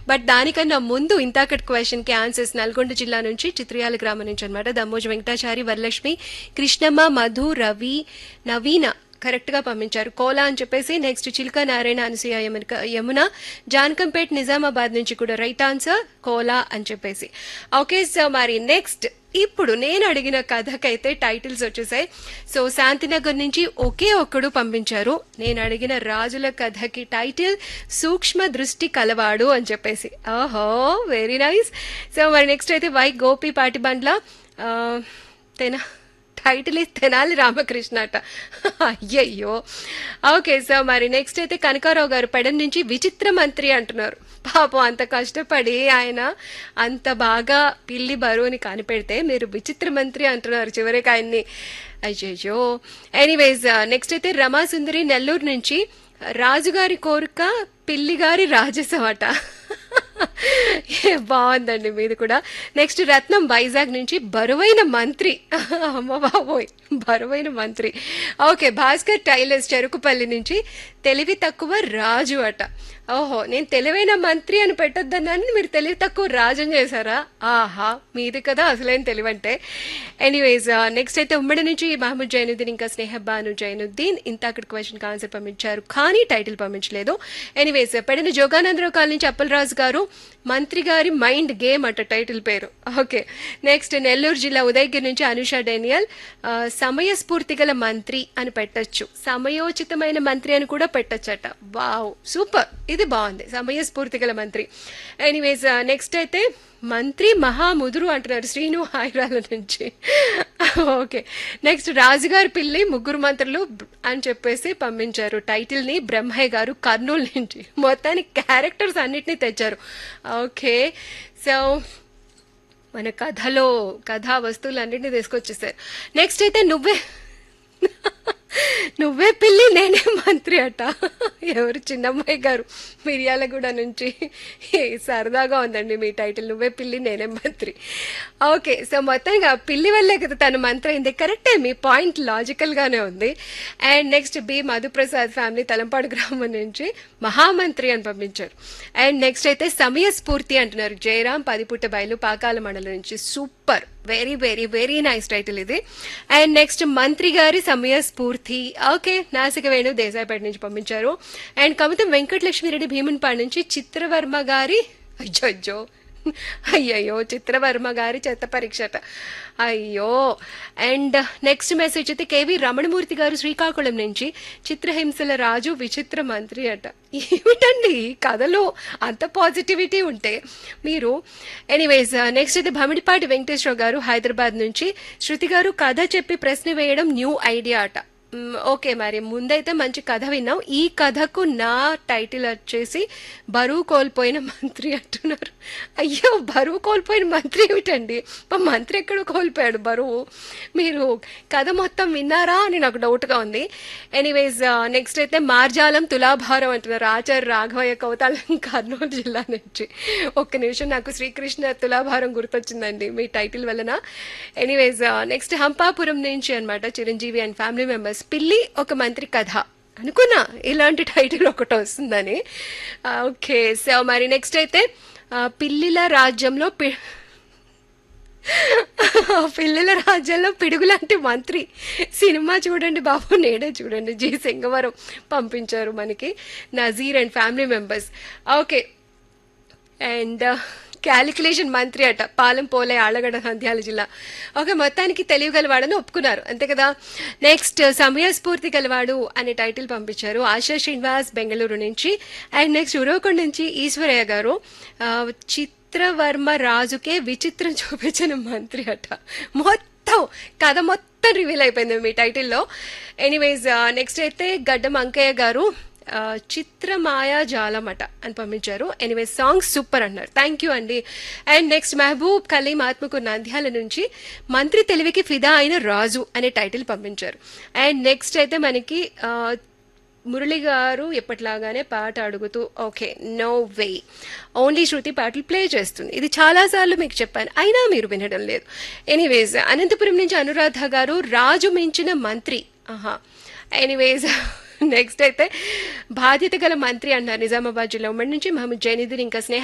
but దానికన్నా ముందు ఇంతాకటి క్వశ్చన్ కి ఆన్సర్స్ నల్గొండ జిల్లా నుంచి చిత్రియాల గ్రామం నుంచి అనమాట దమ్మోజు వెంకటాచారి వరలక్ష్మి కృష్ణమ్మ మధు రవి నవీన కరెక్ట్ గా పంపించారు కోలా అని చెప్పేసి నెక్స్ట్ చిల్కా నారాయణ అనసూయ యమున యమున జాన్కంపేట్ నిజామాబాద్ నుంచి కూడా రైట్ ఆన్సర్ కోలా అని చెప్పేసి ఓకే సో మరి నెక్స్ట్ ఇప్పుడు నేను అడిగిన కథకైతే టైటిల్స్ వచ్చేసాయి సో శాంతినగర్ నుంచి ఒకే ఒక్కడు పంపించారు నేను అడిగిన రాజుల కథకి టైటిల్ సూక్ష్మ దృష్టి కలవాడు అని చెప్పేసి ఓహో వెరీ నైస్ సో మరి నెక్స్ట్ అయితే వై గోపి పాటిబండ్ల ఆ, తెనా టైటిల్ ఇస్ తెనాలి రామకృష్ణ అట అయ్యయ్యో ఓకే సో మరి నెక్స్ట్ అయితే కనకారావు గారు పెడన్ నుంచి విచిత్ర మంత్రి అంటున్నారు పాపం అంత కష్టపడి ఆయన అంత బాగా పిల్లి బరువుని కనిపెడితే మీరు విచిత్ర మంత్రి అంటున్నారు చివరికి ఆయన్ని అయ్యయ్యో ఎనీవేస్ నెక్స్ట్ అయితే రమాసుందరి నెల్లూరు నుంచి రాజుగారి కోరిక పిల్లిగారి రాజసం అట ఏ, బాగుందండి మీది కూడా నెక్స్ట్ రత్నం వైజాగ్ నుంచి బరువైన మంత్రి అమ్మ బాబోయ్ బరువైన మంత్రి ఓకే భాస్కర్ టైలర్స్ చెరుకుపల్లి నుంచి తెలివి తక్కువ రాజు అట ఓహో నేను తెలివైన మంత్రి అని పెట్టొద్దన్నాను మీరు తెలివి తక్కువ రాజు అని చేశారా ఆహా మీది కదా అసలైన తెలివంటే ఎనీవేస్ నెక్స్ట్ అయితే ఉమ్మడి నుంచి మహమ్మద్ జైనుద్దీన్ ఇంకా స్నేహబాను జైనుద్దీన్ ఇంత అక్కడ క్వశ్చన్ ఆన్సర్ పంపించారు కానీ టైటిల్ పంపించలేదు ఎనీవేస్ పెడిన జోగానందరావు కాలనీ నుంచి అప్పలరాజు గారు మంత్రి గారి మైండ్ గేమ్ అట టైటిల్ పేరు ఓకే నెక్స్ట్ నెల్లూరు జిల్లా ఉదయగిరి నుంచి అనుష డేనియల్ ఆ, సమయస్ఫూర్తి గల మంత్రి అని పెట్టొచ్చు సమయోచితమైన మంత్రి అని కూడా పెట్టొచ్చట వావ్ సూపర్ ఇది బాగుంది సమయస్ఫూర్తి గల మంత్రి ఎనీవేస్ నెక్స్ట్ అయితే మంత్రి మహాముదురు అంటున్నారు శ్రీను హైరాల నుంచి ఓకే నెక్స్ట్ రాజుగారి పిల్లి ముగ్గురు మంత్రులు అని చెప్పేసి పంపించారు టైటిల్ని బ్రహ్మయ్య గారు కర్నూలు నుంచి మొత్తానికి క్యారెక్టర్స్ అన్నిటినీ తెచ్చారు ఓకే సో మన కథలో కథా వస్తువులు అన్నింటినీ తీసుకొచ్చేసారు నెక్స్ట్ అయితే నువ్వే నువ్వే పిల్లి నేనే మంత్రి అట ఎవరు చిన్నమ్మాయి గారు మిర్యాలగూడ నుంచి ఏ, సరదాగా ఉందండి మీ టైటిల్ నువ్వే పిల్లి నేనే మంత్రి ఓకే సో మొత్తంగా పిల్లి వల్లే కదా తను మంత్రి అయింది కరెక్టే మీ పాయింట్ లాజికల్గానే ఉంది and next B Madhuprasad family Talampadu గ్రామం నుంచి మహామంత్రి అని పంపించారు అండ్ నెక్స్ట్ అయితే సమయస్ఫూర్తి అంటున్నారు జయరాం పదిపుట్ట బయలు పాకాల మండలం నుంచి super very very very nice title ఇది అండ్ నెక్స్ట్ మంత్రి గారి సమయస్ఫూర్తి ఓకే నాసిక వేణు దేశాయిపేట నుంచి పంపించారు అండ్ కవితం వెంకటలక్ష్మిరెడ్డి భీమున్పాడు నుంచి చిత్రవర్మ గారి అయ్యో అయ్యయ్యో చిత్రవర్మ గారి చెత్త పరీక్ష అట అయ్యో అండ్ నెక్స్ట్ మెసేజ్ అయితే కేవి రమణమూర్తి గారు శ్రీకాకుళం నుంచి చిత్రహింసల రాజు విచిత్ర మంత్రి అట ఏమిటండి ఈ కథలో అంత పాజిటివిటీ ఉంటే మీరు ఎనీవేస్ నెక్స్ట్ అయితే భమిడిపాటి వెంకటేశ్వర గారు హైదరాబాద్ నుంచి శృతి గారు కథ చెప్పి ప్రశ్న వేయడం న్యూ ఐడియా అట మ్, ఓకే మరి ముందైతే మంచి కథ విన్నాం ఈ కథకు నా టైటిల్ వచ్చేసి బరువు కోల్పోయిన మంత్రి అంటున్నారు అయ్యో బరువు కోల్పోయిన మంత్రి ఏమిటండి మా మంత్రి ఎక్కడ కోల్పోయాడు బరువు మీరు కథ మొత్తం విన్నారా అని నాకు డౌట్గా ఉంది ఎనీవేస్ నెక్స్ట్ అయితే మార్జాలం తులాభారం అంటున్నారు ఆచార్య రాఘవయ్య కవతాళం కర్నూలు జిల్లా నుంచి ఒక్క నిమిషం నాకు శ్రీకృష్ణ తులాభారం గుర్తొచ్చిందండి మీ టైటిల్ వలన ఎనీవేస్ నెక్స్ట్ హంపాపురం నుంచి అన్నమాట చిరంజీవి అండ్ ఫ్యామిలీ మెంబర్స్ పిల్లి ఒక మంత్రి కథ అనుకున్నా ఇలాంటి టైటిల్ ఒకటి వస్తుందని ఓకే సో మరి నెక్స్ట్ అయితే ఆ, పిల్లిల రాజ్యంలో పి పిల్లల రాజ్యంలో పిడుగులాంటి మంత్రి సినిమా చూడండి బాబు నేడే చూడండి జి సింగవరం పంపించారు మనకి Nazeer and family members okay and calculation మంత్రి అట పాలెం పోలే ఆళ్ళగడ్డ నంద్యాల జిల్లా ఓకే మొత్తానికి తెలియగలవాడని ఒప్పుకున్నారు అంతే కదా నెక్స్ట్ సమయస్ఫూర్తి గలవాడు అనే టైటిల్ పంపించారు ఆశా శ్రీనివాస్ బెంగళూరు నుంచి అండ్ నెక్స్ట్ ఉరవకొండ నుంచి ఈశ్వరయ్య గారు ఆ, చిత్రవర్మ రాజుకే విచిత్రం చూపించిన మంత్రి అట మొత్తం కథ మొత్తం రివీల్ అయిపోయింది మీ టైటిల్లో ఎనీవేస్ నెక్స్ట్ అయితే గడ్డం అంకయ్య గారు ఆ, చిత్రమాయా జాలమట అని పంపించారు ఎనీవే సాంగ్స్ సూపర్ అన్నారు థ్యాంక్ యూ అండి అండ్ నెక్స్ట్ మహబూబ్ కలీం ఆత్మకు నంద్యాల నుంచి మంత్రి తెలివికి ఫిదా అయిన రాజు అనే టైటిల్ పంపించారు అండ్ నెక్స్ట్ అయితే మనకి ఆ, మురళి గారు ఎప్పటిలాగానే పాట అడుగుతూ okay no way only Shruti పాటలు ప్లే చేస్తుంది ఇది చాలాసార్లు మీకు చెప్పాను అయినా మీరు వినడం లేదు ఎనీవేస్ అనంతపురం నుంచి అనురాధ గారు రాజు మించిన మంత్రి ఆహా ఎనీవేస్ నెక్స్ట్ అయితే బాధ్యత గల మంత్రి అన్నారు నిజామాబాద్ జిల్లా ఉమ్మడి నుంచి మహమ్మద్ జైనుద్దీన్ ఇంకా స్నేహ